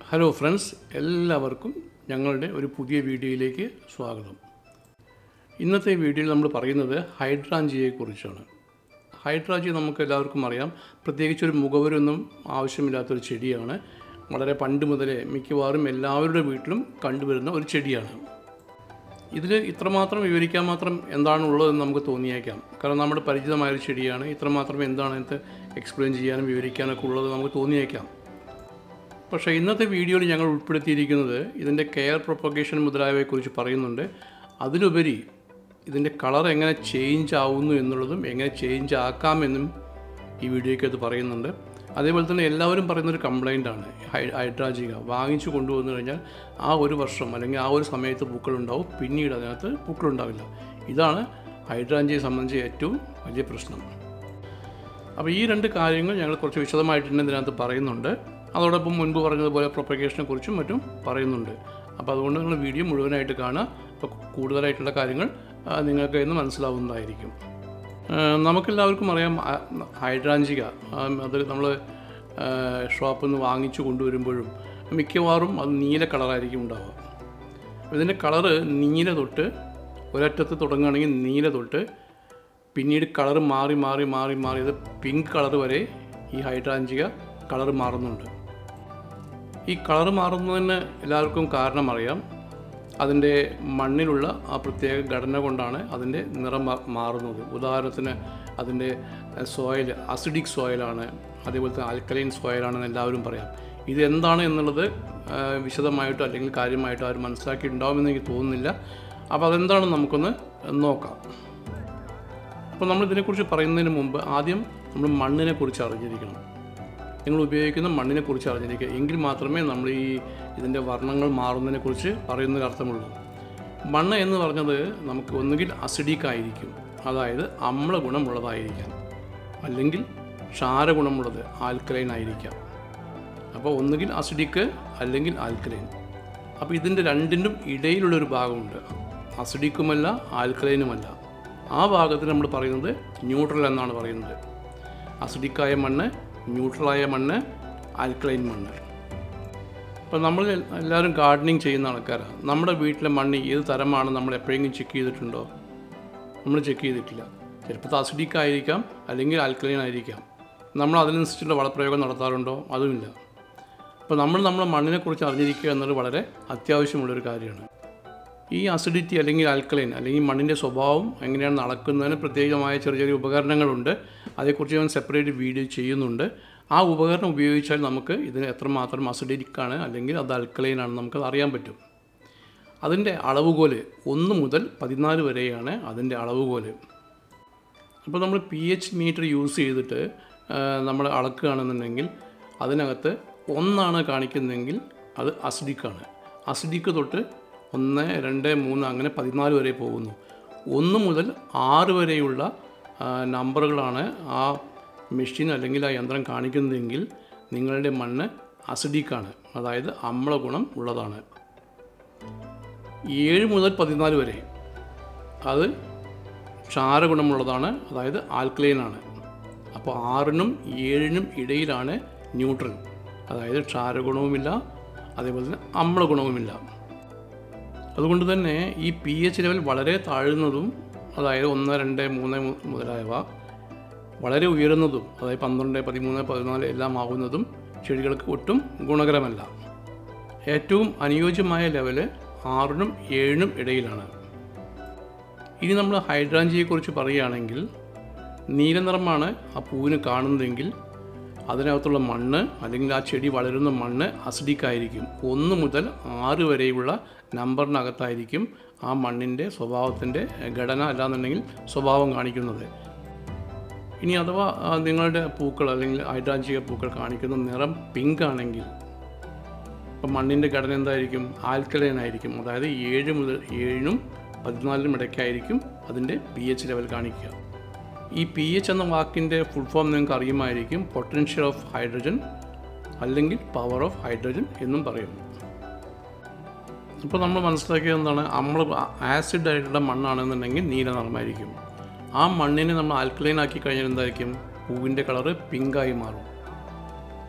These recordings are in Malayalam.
ഹലോ ഫ്രണ്ട്സ് എല്ലാവർക്കും ഞങ്ങളുടെ ഒരു പുതിയ വീഡിയോയിലേക്ക് സ്വാഗതം ഇന്നത്തെ വീഡിയോയിൽ നമ്മൾ പറയുന്നത് ഹൈഡ്രാഞ്ചിയെക്കുറിച്ചാണ് ഹൈഡ്രാഞ്ചി നമുക്ക് എല്ലാവർക്കും അറിയാം പ്രത്യേകിച്ച് ഒരു മുഖവരൊന്നും ആവശ്യമില്ലാത്തൊരു ചെടിയാണ് വളരെ പണ്ട് മുതലേ മിക്കവാറും എല്ലാവരുടെ വീട്ടിലും കണ്ടുവരുന്ന ഒരു ചെടിയാണ് ഇതിൽ ഇത്രമാത്രം വിവരിക്കാൻ മാത്രം എന്താണ് ഉള്ളതെന്ന് നമുക്ക് തോന്നിയേക്കാം കാരണം നമ്മുടെ പരിചിതമായ ഒരു ചെടിയാണ് ഇത്രമാത്രം എന്താണ് ഇത് എക്സ്പ്ലെയിൻ ചെയ്യാനും വിവരിക്കാനൊക്കെ ഉള്ളത് നമുക്ക് തോന്നിയേക്കാം പക്ഷേ ഇന്നത്തെ വീഡിയോയിൽ ഞങ്ങൾ ഉൾപ്പെടുത്തിയിരിക്കുന്നത് ഇതിൻ്റെ കെയർ പ്രൊപ്പഗേഷൻ മുതലായവയെക്കുറിച്ച് പറയുന്നുണ്ട് അതിലുപരി ഇതിൻ്റെ കളർ എങ്ങനെ ചേഞ്ച് ആവുന്നു എന്നുള്ളതും എങ്ങനെ ചേഞ്ച് ആക്കാമെന്നും ഈ വീഡിയോയ്ക്കകത്ത് പറയുന്നുണ്ട് അതേപോലെ തന്നെ എല്ലാവരും പറയുന്നൊരു കംപ്ലൈൻ്റ് ആണ് ഹൈ ഹൈഡ്രാജിക വാങ്ങിച്ചു കൊണ്ടുവന്നു കഴിഞ്ഞാൽ ആ ഒരു വർഷം അല്ലെങ്കിൽ ആ ഒരു സമയത്ത് പൂക്കളുണ്ടാവും പിന്നീട് അതിനകത്ത് പൂക്കളുണ്ടാവില്ല ഇതാണ് ഹൈഡ്രാഞ്ചിയെ സംബന്ധിച്ച് ഏറ്റവും വലിയ പ്രശ്നം അപ്പോൾ ഈ രണ്ട് കാര്യങ്ങൾ ഞങ്ങൾ കുറച്ച് വിശദമായിട്ട് തന്നെ ഇതിനകത്ത് പറയുന്നുണ്ട് അതോടൊപ്പം മുൻപ് പറഞ്ഞതുപോലെ പ്രൊപ്പഗേഷനെ കുറിച്ചും മറ്റും പറയുന്നുണ്ട് അപ്പോൾ അതുകൊണ്ട് നിങ്ങൾ വീഡിയോ മുഴുവനായിട്ട് കാണുക അപ്പോൾ കൂടുതലായിട്ടുള്ള കാര്യങ്ങൾ ആ, നിങ്ങൾക്ക് ഇന്ന് മനസ്സിലാവുന്നതായിരിക്കും ആ, നമുക്കെല്ലാവർക്കും അറിയാം ആ, ഹൈഡ്രാഞ്ചിക ആ, അത് നമ്മൾ ഷോപ്പിൽ നിന്ന് വാങ്ങിച്ചു കൊണ്ടുവരുമ്പോഴും മിക്കവാറും അത് നീല കളറായിരിക്കും ഉണ്ടാവുക ഇതിൻ്റെ കളറ് നീല തൊട്ട് ഒരറ്റത്ത് തുടങ്ങുകയാണെങ്കിൽ നീല തൊട്ട് പിന്നീട് കളർ മാറി മാറി മാറി മാറി ഇത് പിങ്ക് കളർ വരെ ഈ ഹൈഡ്രാഞ്ചിക കളർ മാറുന്നുണ്ട് ഈ കളർ മാറുന്നതിന് എല്ലാവർക്കും കാരണം അറിയാം അതിൻ്റെ മണ്ണിലുള്ള ആ പ്രത്യേക ഘടന കൊണ്ടാണ് അതിൻ്റെ നിറം മാ- മാറുന്നത് ഉദാഹരണത്തിന് അതിൻ്റെ സോയിൽ അസിഡിക് സോയിലാണ് അതേപോലെ തന്നെ ആൽക്കലൈൻ സോയിലാണെന്ന് എല്ലാവരും പറയാം ഇത് എന്താണ് എന്നുള്ളത് ആ, വിശദമായിട്ടോ അല്ലെങ്കിൽ കാര്യമായിട്ടോ ആരും മനസ്സിലാക്കിയിട്ടുണ്ടാവുമെന്ന് എനിക്ക് തോന്നുന്നില്ല അപ്പോൾ അതെന്താണെന്ന് നമുക്കൊന്ന് നോക്കാം അപ്പോൾ നമ്മൾ ഇതിനെക്കുറിച്ച് പറയുന്നതിന് മുമ്പ് ആദ്യം നമ്മൾ മണ്ണിനെ കുറിച്ച് അറിഞ്ഞിരിക്കണം നിങ്ങൾ ഉപയോഗിക്കുന്ന മണ്ണിനെ കുറിച്ച് അറിഞ്ഞിരിക്കുക എങ്കിൽ മാത്രമേ നമ്മൾ ഈ ഇതിൻ്റെ വർണ്ണങ്ങൾ മാറുന്നതിനെക്കുറിച്ച് പറയുന്നൊരു അർത്ഥമുള്ളൂ മണ്ണ് എന്ന് പറഞ്ഞത് നമുക്ക് ഒന്നുകിൽ അസിഡിക് ആയിരിക്കും അതായത് അമ്ല ഗുണമുള്ളതായിരിക്കാം അല്ലെങ്കിൽ ക്ഷാര ഗുണമുള്ളത് ആൽക്കലൈൻ ആയിരിക്കാം അപ്പോൾ ഒന്നുകിൽ അസിഡിക്ക് അല്ലെങ്കിൽ ആൽക്കലൈൻ അപ്പോൾ ഇതിൻ്റെ രണ്ടിനും ഇടയിലുള്ളൊരു ഭാഗമുണ്ട് അസിഡിക്കുമല്ല ആൽക്കലൈനുമല്ല ആ ഭാഗത്തിന് നമ്മൾ പറയുന്നത് ന്യൂട്രൽ എന്നാണ് പറയുന്നത് അസിഡിക്കായ മണ്ണ് ന്യൂട്രലായ മണ്ണ് ആൽക്കലൈൻ മണ്ണ് ഇപ്പോൾ നമ്മൾ എല്ലാവരും ഗാർഡനിങ് ചെയ്യുന്ന ആൾക്കാരാണ് നമ്മുടെ വീട്ടിലെ മണ്ണ് ഏത് തരമാണ് നമ്മൾ എപ്പോഴെങ്കിലും ചെക്ക് ചെയ്തിട്ടുണ്ടോ നമ്മൾ ചെക്ക് ചെയ്തിട്ടില്ല ചിലപ്പോൾ അസിഡിക് ആയിരിക്കാം അല്ലെങ്കിൽ ആൽക്കലൈൻ ആയിരിക്കാം നമ്മൾ അതിനനുസരിച്ചുള്ള വളപ്രയോഗം നടത്താറുണ്ടോ അതുമില്ല അപ്പോൾ നമ്മൾ നമ്മുടെ മണ്ണിനെക്കുറിച്ച് അറിഞ്ഞിരിക്കുക എന്നത് വളരെ അത്യാവശ്യമുള്ളൊരു കാര്യമാണ് ഈ അസിഡിറ്റി അല്ലെങ്കിൽ ആൽക്കലൈൻ അല്ലെങ്കിൽ മണ്ണിൻ്റെ സ്വഭാവം എങ്ങനെയാണ് അളക്കുന്നതിന് പ്രത്യേകമായ ചെറിയ ചെറിയ ഉപകരണങ്ങളുണ്ട് അതേക്കുറിച്ച് ഞാൻ സെപ്പറേറ്റ് വീഡിയോ ചെയ്യുന്നുണ്ട് ആ ഉപകരണം ഉപയോഗിച്ചാൽ നമുക്ക് ഇതിന് എത്രമാത്രം അസിഡിക് ആണ് അല്ലെങ്കിൽ അത് ആൽക്കലൈൻ ആണ് നമുക്കത് അറിയാൻ പറ്റും അതിൻ്റെ അളവുകോല് ഒന്ന് മുതൽ പതിനാല് വരെയാണ് അതിൻ്റെ അളവുകോല് അപ്പോൾ നമ്മൾ പി എച്ച് മീറ്റർ യൂസ് ചെയ്തിട്ട് നമ്മൾ അളക്കുകയാണെന്നുണ്ടെങ്കിൽ അതിനകത്ത് ഒന്നാണ് കാണിക്കുന്നതെങ്കിൽ അത് അസിഡിക്കാണ് അസിഡിക്ക് തൊട്ട് ഒന്ന് രണ്ട് മൂന്ന് അങ്ങനെ പതിനാല് വരെ പോകുന്നു ഒന്ന് മുതൽ ആറ് വരെയുള്ള ആ, നമ്പറുകളാണ് ആ മെഷീൻ അല്ലെങ്കിൽ ആ യന്ത്രം കാണിക്കുന്നതെങ്കിൽ നിങ്ങളുടെ മണ്ണ് അസിഡിക്കാണ് അതായത് അമ്ല ഗുണം ഉള്ളതാണ് ഏഴ് മുതൽ പതിനാല് വരെ അത് ക്ഷാരഗുണമുള്ളതാണ് അതായത് ആൽക്കലൈൻ ആണ് അപ്പോൾ ആറിനും ഏഴിനും ഇടയിലാണ് ന്യൂട്രൽ അതായത് ക്ഷാരഗുണവുമില്ല അതേപോലെ തന്നെ അമ്ലഗുണവുമില്ല അതുകൊണ്ട് തന്നെ ഈ പി എച്ച് ലെവൽ വളരെ താഴുന്നതും അതായത് ഒന്ന് രണ്ട് മൂന്ന് മു- മുതലായവ വളരെ ഉയരുന്നതും അതായത് പന്ത്രണ്ട് പതിമൂന്ന് പതിനാല് എല്ലാം ആവുന്നതും ചെടികൾക്ക് ഒട്ടും ഗുണകരമല്ല ഏറ്റവും അനുയോജ്യമായ ലെവല് ആറിനും ഏഴിനും ഇടയിലാണ് ഇനി നമ്മൾ ഹൈഡ്രാഞ്ചിയെക്കുറിച്ച് പറയുകയാണെങ്കിൽ നീല നിറമാണ് ആ പൂവിന് കാണുന്നതെങ്കിൽ അതിനകത്തുള്ള മണ്ണ് അല്ലെങ്കിൽ ആ ചെടി വളരുന്ന മണ്ണ് അസിഡിക് ആയിരിക്കും ഒന്ന് മുതൽ ആറ് വരെയുള്ള നമ്പറിനകത്തായിരിക്കും ആ മണ്ണിൻ്റെ സ്വഭാവത്തിൻ്റെ ഘടന അല്ലാന്നുണ്ടെങ്കിൽ സ്വഭാവം കാണിക്കുന്നത് ഇനി അഥവാ ആ, നിങ്ങളുടെ പൂക്കൾ അല്ലെങ്കിൽ ഹൈഡ്രാഞ്ചിക പൂക്കൾ കാണിക്കുന്ന നിറം പിങ്ക് ആണെങ്കിൽ അപ്പം മണ്ണിൻ്റെ ഘടന എന്തായിരിക്കും ആൽക്കലൈൻ ആയിരിക്കും അതായത് ഏഴ് മുതൽ ഏഴിനും പതിനാലിനും ഇടയ്ക്കായിരിക്കും അതിൻ്റെ പി എച്ച് ലെവൽ കാണിക്കുക ഈ പി എച്ച് എന്ന വാക്കിൻ്റെ ഫുൾ ഫോം നിങ്ങൾക്ക് അറിയുമായിരിക്കും പൊട്ടൻഷ്യൽ ഓഫ് ഹൈഡ്രജൻ അല്ലെങ്കിൽ പവർ ഓഫ് ഹൈഡ്രജൻ എന്നും പറയും അപ്പോൾ നമ്മൾ മനസ്സിലാക്കിയത് എന്താണ് നമ്മൾ ആസിഡ് ആയിട്ടുള്ള മണ്ണാണെന്നുണ്ടെങ്കിൽ നീല നിറമായിരിക്കും ആ മണ്ണിനെ നമ്മൾ ആൽക്കലൈൻ ആക്കി കഴിഞ്ഞാൽ എന്തായിരിക്കും പൂവിൻ്റെ കളറ് പിങ്കായി മാറും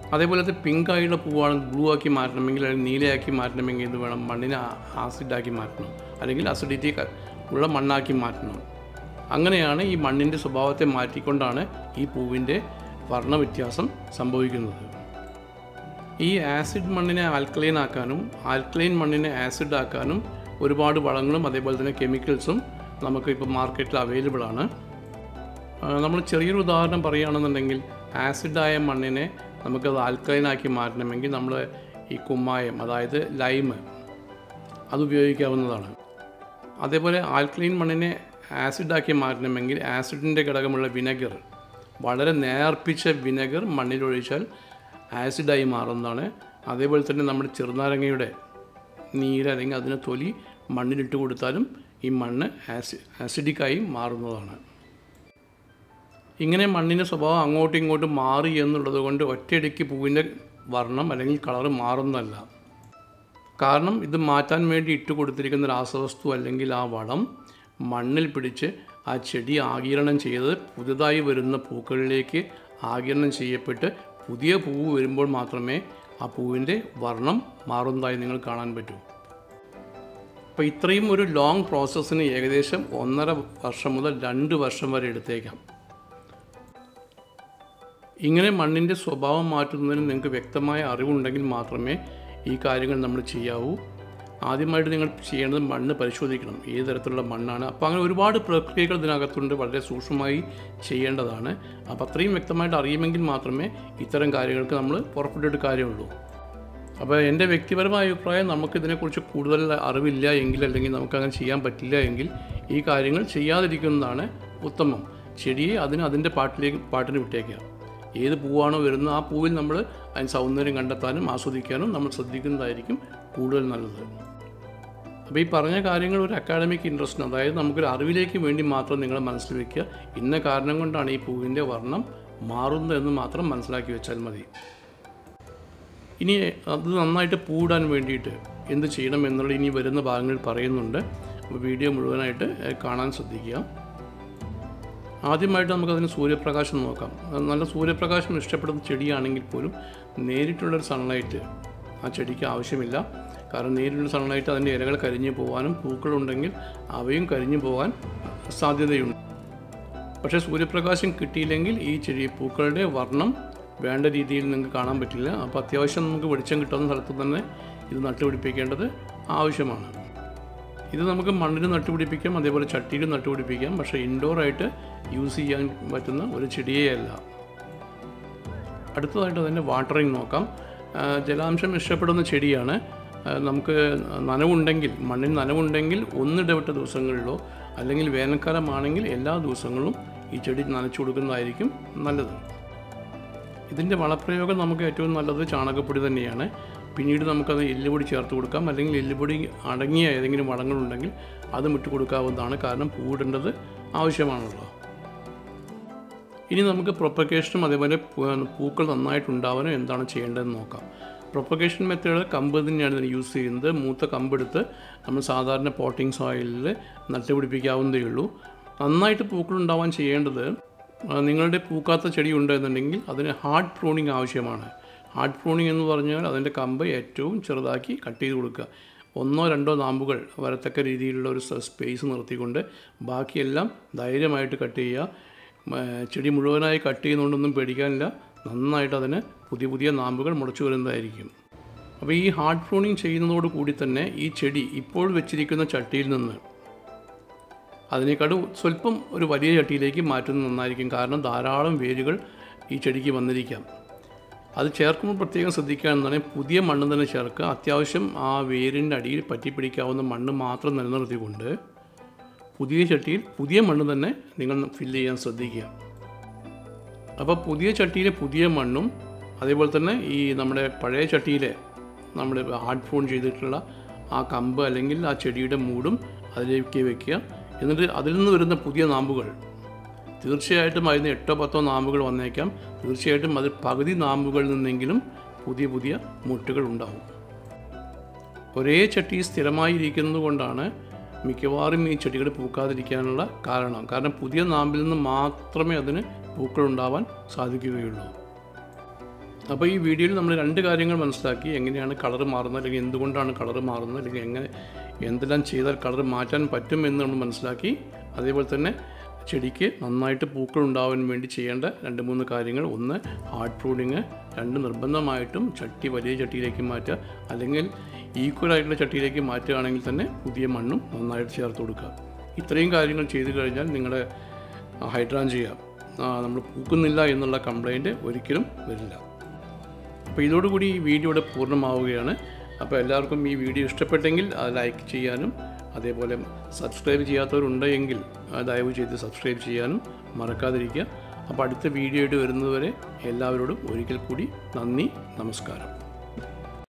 അതേപോലെ പിങ്ക് ആയുള്ള പൂവാണ് ബ്ലൂ ആക്കി മാറ്റണമെങ്കിൽ അല്ലെങ്കിൽ നീലയാക്കി മാറ്റണമെങ്കിൽ എന്ത് വേണം മണ്ണിനെ ആ- ആസിഡാക്കി മാറ്റണം അല്ലെങ്കിൽ അസിഡിറ്റി ക- ഉള്ള മണ്ണാക്കി മാറ്റണം അങ്ങനെയാണ് ഈ മണ്ണിൻ്റെ സ്വഭാവത്തെ മാറ്റിക്കൊണ്ടാണ് ഈ പൂവിൻ്റെ വർണ്ണവ്യത്യാസം സംഭവിക്കുന്നത് ഈ ആസിഡ് മണ്ണിനെ ആൽക്കലൈൻ ആക്കാനും ആൽക്കലൈൻ മണ്ണിനെ ആസിഡ് ആക്കാനും ഒരുപാട് വളങ്ങളും അതേപോലെ തന്നെ കെമിക്കൽസും നമുക്ക് ഇപ്പോൾ മാർക്കറ്റിൽ അവൈലബിൾ ആണ് ആ, നമ്മൾ ചെറിയൊരു ഉദാഹരണം പറയുകയാണെന്നുണ്ടെങ്കിൽ ആസിഡായ മണ്ണിനെ നമുക്കത് ആൽക്കലൈനാക്കി മാറ്റണമെങ്കിൽ നമ്മൾ ഈ കുമ്മായം അതായത് ലൈമ് അത് ഉപയോഗിക്കാവുന്നതാണ് അതേപോലെ ആൽക്കലൈൻ മണ്ണിനെ ആസിഡാക്കി മാറ്റണമെങ്കിൽ ആസിഡിൻ്റെ ഘടകമുള്ള വിനെഗർ വളരെ നേർപ്പിച്ച വിനെഗർ മണ്ണിലൊഴിച്ചാൽ ആസിഡായി മാറുന്നതാണ് അതേപോലെ തന്നെ നമ്മുടെ ചെറുനാരങ്ങയുടെ നീര് അല്ലെങ്കിൽ അതിന് തൊലി മണ്ണിലിട്ട് കൊടുത്താലും ഈ മണ്ണ് ആസി ആസിഡിക്കായി മാറുന്നതാണ് ഇങ്ങനെ മണ്ണിൻ്റെ സ്വഭാവം അങ്ങോട്ടും ഇങ്ങോട്ടും മാറി എന്നുള്ളത് കൊണ്ട് ഒറ്റയടിക്ക് പൂവിൻ്റെ വർണ്ണം അല്ലെങ്കിൽ കളറ് മാറുന്നതല്ല കാരണം ഇത് മാറ്റാൻ വേണ്ടി ഇട്ട് കൊടുത്തിരിക്കുന്ന രാസവസ്തു അല്ലെങ്കിൽ ആ വളം മണ്ണിൽ പിടിച്ച് ആ ചെടി ആഗിരണം ചെയ്ത് പുതുതായി വരുന്ന പൂക്കളിലേക്ക് ആഗിരണം ചെയ്യപ്പെട്ട് പുതിയ പൂവ് വരുമ്പോൾ മാത്രമേ ആ പൂവിൻ്റെ വർണ്ണം മാറുന്നതായി നിങ്ങൾ കാണാൻ പറ്റൂ അപ്പോൾ ഇത്രയും ഒരു ലോങ് പ്രോസസ്സിന് ഏകദേശം ഒന്നര വർഷം മുതൽ രണ്ട് വർഷം വരെ എടുത്തേക്കാം ഇങ്ങനെ മണ്ണിൻ്റെ സ്വഭാവം മാറ്റുന്നതിന് നിങ്ങൾക്ക് വ്യക്തമായ അറിവുണ്ടെങ്കിൽ മാത്രമേ ഈ കാര്യങ്ങൾ നമ്മൾ ചെയ്യാവൂ ആദ്യമായിട്ട് നിങ്ങൾ ചെയ്യേണ്ടത് മണ്ണ് പരിശോധിക്കണം ഏത് തരത്തിലുള്ള മണ്ണാണ് അപ്പോൾ അങ്ങനെ ഒരുപാട് പ്രക്രിയകൾ ഇതിനകത്തുണ്ട് വളരെ സൂക്ഷ്മമായി ചെയ്യേണ്ടതാണ് അപ്പോൾ അത്രയും വ്യക്തമായിട്ട് അറിയുമെങ്കിൽ മാത്രമേ ഇത്തരം കാര്യങ്ങൾക്ക് നമ്മൾ പുറപ്പെട്ടിട്ട് കാര്യമുള്ളൂ അപ്പോൾ എൻ്റെ വ്യക്തിപരമായ അഭിപ്രായം നമുക്കിതിനെക്കുറിച്ച് കൂടുതൽ അറിവില്ല എങ്കിൽ അല്ലെങ്കിൽ നമുക്കങ്ങനെ ചെയ്യാൻ പറ്റില്ല എങ്കിൽ ഈ കാര്യങ്ങൾ ചെയ്യാതിരിക്കുന്നതാണ് ഉത്തമം ചെടിയെ അതിന് അതിൻ്റെ പാട്ടിലേക്ക് പാട്ടിന് വിട്ടേക്കുക ഏത് പൂവാണോ വരുന്നത് ആ പൂവിൽ നമ്മൾ അതിന് സൗന്ദര്യം കണ്ടെത്താനും ആസ്വദിക്കാനും നമ്മൾ ശ്രദ്ധിക്കുന്നതായിരിക്കും കൂടുതൽ നല്ലത് അപ്പോൾ ഈ പറഞ്ഞ കാര്യങ്ങൾ ഒരു അക്കാഡമിക് ഇൻട്രസ്റ്റിന് അതായത് നമുക്കൊരു അറിവിലേക്ക് വേണ്ടി മാത്രം നിങ്ങൾ മനസ്സിൽ വെക്കുക ഇന്ന കാരണം കൊണ്ടാണ് ഈ പൂവിൻ്റെ വർണ്ണം മാറുന്നത് എന്ന് മാത്രം മനസ്സിലാക്കി വെച്ചാൽ മതി ഇനി അത് നന്നായിട്ട് പൂടാൻ വേണ്ടിയിട്ട് എന്ത് ചെയ്യണം എന്നുള്ള ഇനി വരുന്ന ഭാഗങ്ങളിൽ പറയുന്നുണ്ട് അപ്പോൾ വീഡിയോ മുഴുവനായിട്ട് ഏഹ്, കാണാൻ ശ്രദ്ധിക്കുക ആദ്യമായിട്ട് നമുക്കതിന് സൂര്യപ്രകാശം നോക്കാം അത് നല്ല സൂര്യപ്രകാശം ഇഷ്ടപ്പെടുന്ന ചെടിയാണെങ്കിൽ പോലും നേരിട്ടുള്ളൊരു സൺലൈറ്റ് ആ ചെടിക്ക് ആവശ്യമില്ല കാരണം നേരിട്ടുള്ള സൺലൈറ്റ് അതിൻ്റെ ഇലകൾ കരിഞ്ഞു പോകാനും പൂക്കളുണ്ടെങ്കിൽ അവയും കരിഞ്ഞു പോകാൻ സാധ്യതയുണ്ട് പക്ഷേ സൂര്യപ്രകാശം കിട്ടിയില്ലെങ്കിൽ ഈ ചെടി പൂക്കളുടെ വർണ്ണം വേണ്ട രീതിയിൽ നിങ്ങൾക്ക് കാണാൻ പറ്റില്ല അപ്പോൾ അത്യാവശ്യം നമുക്ക് വെളിച്ചം കിട്ടുന്ന സ്ഥലത്ത് തന്നെ ഇത് നട്ടുപിടിപ്പിക്കേണ്ടത് ആവശ്യമാണ് ഇത് നമുക്ക് മണ്ണിൽ നട്ടുപിടിപ്പിക്കാം അതേപോലെ ചട്ടിയിൽ നട്ടുപിടിപ്പിക്കാം പക്ഷേ ഇൻഡോർ ആയിട്ട് യൂസ് ചെയ്യാൻ പറ്റുന്ന ഒരു ചെടിയേ അല്ല അടുത്തതായിട്ട് അതിൻ്റെ വാട്ടറിങ് നോക്കാം ആ, ജലാംശം ഇഷ്ടപ്പെടുന്ന ചെടിയാണ് ആ, നമുക്ക് നനവുണ്ടെങ്കിൽ മണ്ണിൽ നനവുണ്ടെങ്കിൽ ഒന്നിടവിട്ട ദിവസങ്ങളിലോ അല്ലെങ്കിൽ വേനൽക്കാലമാണെങ്കിൽ എല്ലാ ദിവസങ്ങളും ഈ ചെടി നനച്ചു കൊടുക്കുന്നതായിരിക്കും നല്ലത് ഇതിൻ്റെ വളപ്രയോഗം നമുക്ക് ഏറ്റവും നല്ലത് ചാണകപ്പൊടി തന്നെയാണ് പിന്നീട് നമുക്കത് എല്ലുപൊടി ചേർത്ത് കൊടുക്കാം അല്ലെങ്കിൽ എല്ലുപൊടി അടങ്ങിയ ഏതെങ്കിലും വളങ്ങളുണ്ടെങ്കിൽ അതും ഇട്ട് കൊടുക്കാവുന്നതാണ് കാരണം പൂവിടേണ്ടത് ആവശ്യമാണല്ലോ ഇനി നമുക്ക് പ്രൊപ്പഗേഷനും അതേപോലെ പൂ- പൂക്കൾ നന്നായിട്ടുണ്ടാവാനും എന്താണ് ചെയ്യേണ്ടതെന്ന് നോക്കാം പ്രൊപ്പഗേഷൻ മെത്തേഡ് കമ്പ് തന്നെയാണ് ഇതിന് യൂസ് ചെയ്യുന്നത് മൂത്ത കമ്പെടുത്ത് നമ്മൾ സാധാരണ പോട്ടിംഗ് സോയിലിൽ നട്ടുപിടിപ്പിക്കാവുന്നതേ ഉള്ളൂ നന്നായിട്ട് പൂക്കൾ ഉണ്ടാവാൻ ചെയ്യേണ്ടത് ആ, നിങ്ങളുടെ പൂക്കാത്ത ചെടി ഉണ്ടെന്നുണ്ടെങ്കിൽ അതിന് ഹാർഡ് പ്രൂണിങ് ആവശ്യമാണ് ഹാർഡ് പ്രൂണിങ് എന്ന് പറഞ്ഞാൽ അതിൻ്റെ കമ്പ് ഏറ്റവും ചെറുതാക്കി കട്ട് ചെയ്ത് കൊടുക്കുക ഒന്നോ രണ്ടോ നാമ്പുകൾ വരത്തക്ക രീതിയിലുള്ള ഒരു സ്പേസ് നിർത്തിക്കൊണ്ട് ബാക്കിയെല്ലാം ധൈര്യമായിട്ട് കട്ട് ചെയ്യുക മ, ചെടി മുഴുവനായി കട്ട് ചെയ്യുന്നതുകൊണ്ടൊന്നും പേടിക്കാനില്ല നന്നായിട്ട് അതിന് പുതിയ പുതിയ നാമ്പുകൾ മുളച്ചു വരുന്നതായിരിക്കും അപ്പോൾ ഈ ഹാർഡ് പ്രൂണിങ് ചെയ്യുന്നതോട് കൂടി തന്നെ ഈ ചെടി ഇപ്പോൾ വെച്ചിരിക്കുന്ന ചട്ടിയിൽ നിന്ന് അതിനേക്കാളും സ്വല്പം ഒരു വലിയ ചട്ടിയിലേക്ക് മാറ്റുന്നത് നന്നായിരിക്കും കാരണം ധാരാളം വേരുകൾ ഈ ചെടിക്ക് വന്നിരിക്കാം അത് ചേർക്കുമ്പോൾ പ്രത്യേകം ശ്രദ്ധിക്കുക എന്നാണ് പുതിയ മണ്ണ് തന്നെ ചേർക്കുക അത്യാവശ്യം ആ വേരിൻ്റെ അടിയിൽ പറ്റിപ്പിടിക്കാവുന്ന മണ്ണ് മാത്രം നിലനിർത്തിക്കൊണ്ട് പുതിയ ചട്ടിയിൽ പുതിയ മണ്ണ് തന്നെ നിങ്ങൾ ഫില്ല് ചെയ്യാൻ ശ്രദ്ധിക്കുക അപ്പോൾ പുതിയ ചട്ടിയിലെ പുതിയ മണ്ണും അതേപോലെ തന്നെ ഈ നമ്മുടെ പഴയ ചട്ടിയിലെ നമ്മൾ ഹാർഡ് ഫോൺ ചെയ്തിട്ടുള്ള ആ കമ്പ് അല്ലെങ്കിൽ ആ ചെടിയുടെ മൂടും അതിലേക്ക് വെക്കുക എന്നിട്ട് അതിൽ നിന്ന് വരുന്ന പുതിയ നാമ്പുകൾ തീർച്ചയായിട്ടും അതിന് എട്ടോ പത്തോ നാമ്പുകൾ വന്നേക്കാം തീർച്ചയായിട്ടും അതിൽ പകുതി നാമ്പുകളിൽ നിന്നെങ്കിലും പുതിയ പുതിയ മുട്ടുകൾ ഉണ്ടാവും ഒരേ ചട്ടി സ്ഥിരമായി ഇരിക്കുന്നത് കൊണ്ടാണ് മിക്കവാറും ഈ ചെടികൾ പൂക്കാതിരിക്കാനുള്ള കാരണം കാരണം പുതിയ നാമ്പിൽ നിന്ന് മാത്രമേ അതിന് പൂക്കൾ ഉണ്ടാവാൻ സാധിക്കുകയുള്ളൂ അപ്പോൾ ഈ വീഡിയോയിൽ നമ്മൾ രണ്ട് കാര്യങ്ങൾ മനസ്സിലാക്കി എങ്ങനെയാണ് കളർ മാറുന്നത് അല്ലെങ്കിൽ എന്തുകൊണ്ടാണ് കളർ മാറുന്നത് അല്ലെങ്കിൽ എങ്ങനെ എന്തെല്ലാം ചെയ്താൽ കളർ മാറ്റാൻ പറ്റും എന്ന് നമ്മൾ മനസ്സിലാക്കി അതേപോലെ തന്നെ ചെടിക്ക് നന്നായിട്ട് പൂക്കൾ ഉണ്ടാവാൻ വേണ്ടി ചെയ്യേണ്ട രണ്ട് മൂന്ന് കാര്യങ്ങൾ ഒന്ന് ഹാർഡ് പ്രൂണിങ് രണ്ട് നിർബന്ധമായിട്ടും ചട്ടി വലിയ ചട്ടിയിലേക്ക് മാറ്റുക അല്ലെങ്കിൽ ഈക്വൽ ആയിട്ടുള്ള ചട്ടിയിലേക്ക് മാറ്റുകയാണെങ്കിൽ തന്നെ പുതിയ മണ്ണും നന്നായിട്ട് ചേർത്ത് കൊടുക്കുക ഇത്രയും കാര്യങ്ങൾ ചെയ്തു കഴിഞ്ഞാൽ നിങ്ങളുടെ ഹൈഡ്രാഞ്ചിയ നമ്മൾ പൂക്കുന്നില്ല എന്നുള്ള കംപ്ലൈൻറ്റ് ഒരിക്കലും വരില്ല അപ്പോൾ ഇതോടുകൂടി ഈ വീഡിയോ ഇവിടെ പൂർണ്ണമാവുകയാണ് അപ്പോൾ എല്ലാവർക്കും ഈ വീഡിയോ ഇഷ്ടപ്പെട്ടെങ്കിൽ അത് ലൈക്ക് ചെയ്യാനും അതേപോലെ സബ്സ്ക്രൈബ് ചെയ്യാത്തവരുണ്ടെങ്കിൽ അത് ദയവ് ചെയ്ത് സബ്സ്ക്രൈബ് ചെയ്യാനും മറക്കാതിരിക്കുക അപ്പോൾ അടുത്ത വീഡിയോ ആയിട്ട് വരുന്നതുവരെ എല്ലാവരോടും ഒരിക്കൽ കൂടി നന്ദി നമസ്കാരം